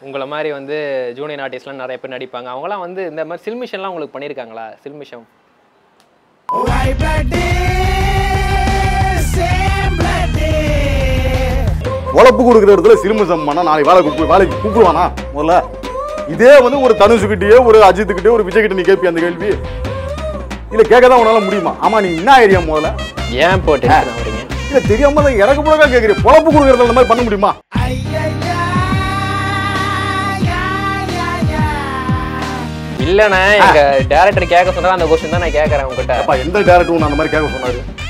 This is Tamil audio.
உங்களை மாதிரி வந்து ஜூனியர் ஆர்டிஸ்ட்லாம் நிறைய பேர் நடிப்பாங்க அவங்களாம் வந்து இந்த மாதிரி சில்மிஷன்லாம் உங்களுக்கு பண்ணியிருக்காங்களா சில்மிஷம் உழப்பு கொடுக்குற இடத்துல சிறுமிசம் பண்ணா நாளைக்கு வேலை கூப்பிடு வேலைக்கு கூப்பிடுவானா முதல்ல இதே வந்து ஒரு தனுஷுக்கிட்டே ஒரு அஜித்துக்கிட்டே ஒரு விஜய் கிட்ட நீ கேட்பி அந்த கேள்வி இல்ல கேட்க தான் உன்னால முடியுமா ஆமா நீ என்ன ஐடியா முதல்ல ஏன் போட்டு வரீங்க இல்ல தெரியாம தான் எனக்கு புழக்கா கேட்குறீங்க பொழப்பு கொடுக்குறதுல இந்த மாதிரி பண்ண முடியுமா இல்லண்ணே எங்க டேரக்டர் கேட்க சொன்னா அந்த கொஸ்டின் தான் நான் கேட்கறேன் உங்ககிட்ட அப்பா எந்த டேரக்டர் அந்த மாதிரி கேட்க சொன்னாரு